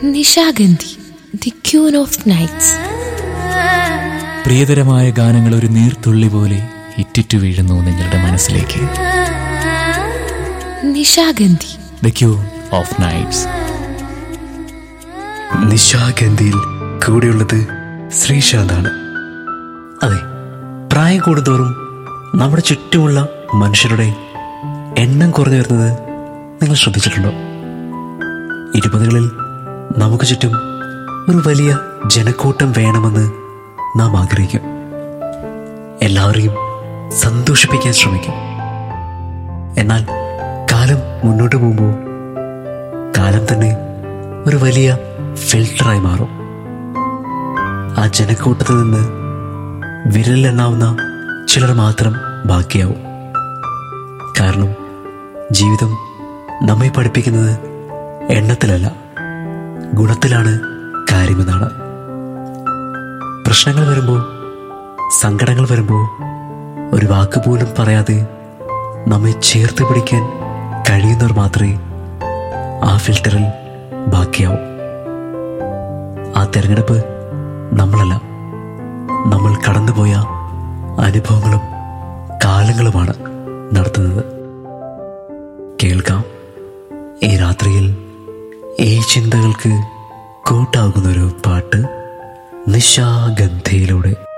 Nishagandhi the queen of nights പ്രിയതരമായ ഗാനങ്ങൾ ഒരു നീർത്തുള്ളി പോലെ ഇറ്റിറ്റു വീഴുന്നു നിങ്ങളുടെ മനസ്സിലേക്ക് Nishagandhi the queen of nights നിശാഗന്ധിയിൽ കൂടെയുള്ളത് ശ്രീശാന്താണ് അതെ പ്രായം കൂടുന്തോറും നമ്മുടെ ചുറ്റുമുള്ള മനുഷ്യരുടെ എണ്ണം കുറഞ്ഞു വരുന്നത് നിങ്ങൾ ശ്രദ്ധിച്ചിട്ടുണ്ടോ ഇരുപതുകളിൽ നമുക്ക് ചുറ്റും ഒരു വലിയ ജനക്കൂട്ടം വേണമെന്ന് നാം ആഗ്രഹിക്കും എല്ലാവരെയും സന്തോഷിപ്പിക്കാൻ ശ്രമിക്കും എന്നാൽ കാലം മുന്നോട്ട് പോകുമ്പോൾ കാലം തന്നെ ഒരു വലിയ ഫിൽട്ടറായി മാറും ആ ജനക്കൂട്ടത്തിൽ നിന്ന് വിരലിലെണ്ണാവുന്ന ചിലർ മാത്രം ബാക്കിയാവും കാരണം ജീവിതം നമ്മെ പഠിപ്പിക്കുന്നത് എണ്ണത്തിലല്ല ഗുണത്തിലാണ് കാര്യമെന്നാണ് പ്രശ്നങ്ങൾ വരുമ്പോൾ സങ്കടങ്ങൾ വരുമ്പോൾ ഒരു വാക്ക് പോലും പറയാതെ നമ്മെ ചേർത്ത് പിടിക്കാൻ കഴിയുന്നവർ മാത്രമേ ആ ഫിൽറ്ററിൽ ബാക്കിയാവും ആ തിരഞ്ഞെടുപ്പ് നമ്മളല്ല നമ്മൾ കടന്നുപോയ അനുഭവങ്ങളും കാലങ്ങളുമാണ് നടത്തുന്നത് കേൾക്കാം ഈ രാത്രിയിൽ ഈ ചിന്തകൾക്ക് കൂട്ടാകുന്നൊരു പാട്ട് നിശാഗന്ധയിലൂടെ